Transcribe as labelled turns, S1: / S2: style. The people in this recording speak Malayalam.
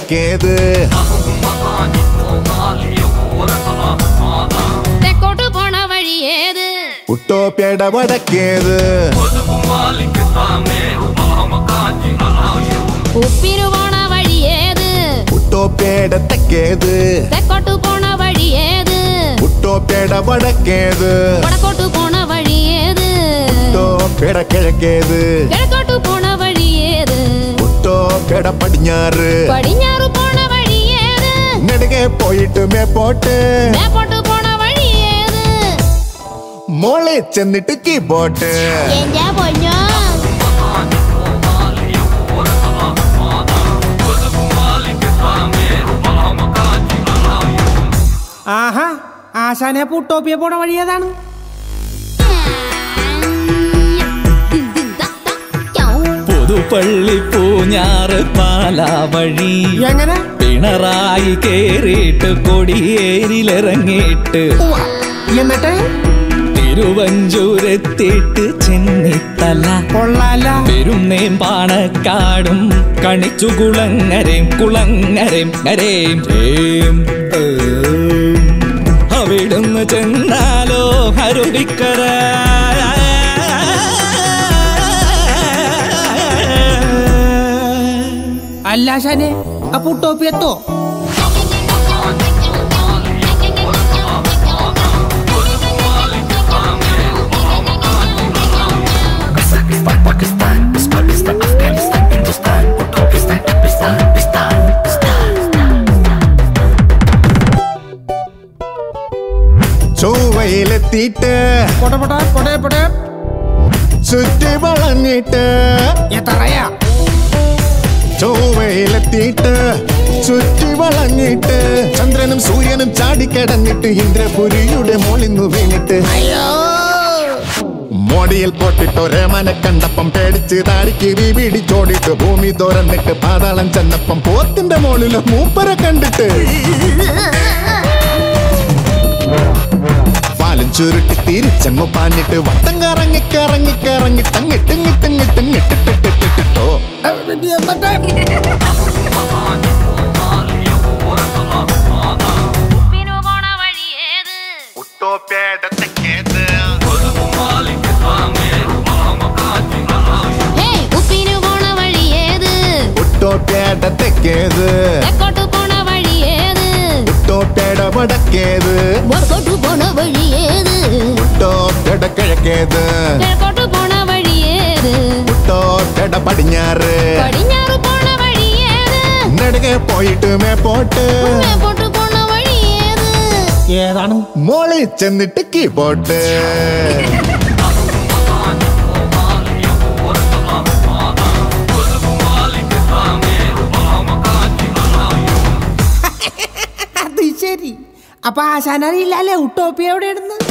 S1: വടക്കേത്
S2: തെക്കോട്ട് പോണ വഴി ഏത്
S1: ഉട്ടോപ്യയുടെ വടക്കേത്
S2: ഉപ്പിനു പോണ വഴി ഏത്
S1: ഉട്ടോപ്യയുടെ തെക്കേത്
S2: തെക്കോട്ട് പോണ വഴി ഏത്
S1: ഉട്ടോപ്യയുടെ വടക്കേത്
S2: വടക്കോട്ട് പോണ വഴി ഏത്
S1: ഉട്ടോപ്യയുടെ കിഴക്കേത്
S2: കിഴക്കോട്ട് പോണ വഴി ഏത്
S1: ഉട്ടോപ്യയുടെ പടിഞ്ഞാറ്
S2: പടിഞ്ഞാറ് പോണ വഴി ഏത്
S1: നെടുകെ പോയിട്ട് മേപ്പോട്ട്
S2: മേപ്പോട്ട് പോണ വഴി ഏത്
S1: മോളെ ചെന്നിട്ട് കീബോട്ട്
S2: എന്റെ പൊന്നോ
S3: ആഹാ ആശാനെ പുട്ടോപ്പിയ പോണ വഴി ഏതാണ്
S4: പുതുപ്പള്ളി പൂഞ്ഞാറ് പാലാവഴി
S3: എങ്ങനെ
S4: പിണറായി കേറിയിട്ട് കൊടിയേരിലിറങ്ങിയിട്ട്
S3: എന്നിട്ട്
S4: തിരുവഞ്ചൂരെത്തിയിട്ട് ചെന്നിത്തല
S3: കൊള്ളാല
S4: പെരുന്നേം പാണക്കാടും കണിച്ചു കുളങ്ങരേം കുളങ്ങരേം നരേം രേം ഏം. അവിടുന്ന് ചെന്നാലോ ഹരുവിക്കര
S3: അല്ല ആശാനെ ആ പുട്ടോപ്പി എത്തോ
S1: ചൊവ്വയിലെത്തിയിട്ട്
S3: പൊട പൊട പൊടേ പൊടേ
S1: ചുറ്റി വളഞ്ഞിട്ട്
S3: എത്രയാ
S1: ചൊവ്വയിലെത്തിയിട്ട് ചുറ്റി വളഞ്ഞിട്ട് ചന്ദ്രനും സൂര്യനും ചാടിക്കിടന്നിട്ട് ഇന്ദ്രപുരിയുടെ മോളിന്നു വീണിട്ട് മോടിയിൽ പൊട്ടിട്ട് ഒരേമനെ കണ്ടപ്പം പേടിച്ച് താടിക്ക് വീ പിടിച്ചോടിട്ട് ഭൂമി തുറന്നിട്ട് പാതാളം ചെന്നപ്പം പോത്തിന്റെ മോളില് മൂപ്പരെ കണ്ടിട്ട് പാലും ചുരുട്ടി തിരിച്ചങ്ങ് പാഞ്ഞിട്ട് വട്ടം കറങ്ങി കറങ്ങി കറങ്ങി തങ്ങിട്ടിങ്ങിട്ടിങ്ങിട്ടിങ്ങിട്ടിട്ടോ
S2: ഉപ്പിനു പോണ വഴി ഏത് ഹേയ് ഉപ്പിനു പോണ വഴി ഏത്
S1: ഉട്ടോപ്പേടെ തെക്കേത്
S2: തെക്കോട്ട് പോണ വഴി ഏത്
S1: ഉട്ടോപ്പേടെ വടക്കേത്
S2: വടക്കോട്ട് പോണ വഴി ഏത്
S1: ഉട്ടോപ്പേടെ കിഴക്കേത്
S2: കിഴക്കോട്ട് പോണ വഴി ഏത്
S1: ഉട്ടോപ്പേടെ പടിഞ്ഞാറ്
S2: പടിഞ്ഞാറ് പോണ വഴി ഏത്
S1: നെടുകെ പോയിട്ട് മേപ്പോട്ട്
S2: മേപ്പോട്ട് പോണ വഴി ഏത്
S3: ഏതാണ്
S1: മോളിൽ ചെന്നിട്ട് കീബോട്ട്
S3: അത് ശരി അപ്പൊ ആശാനറിയില്ലല്ലേ ഉട്ടോപ്പി എവിടെ ഇടുന്നു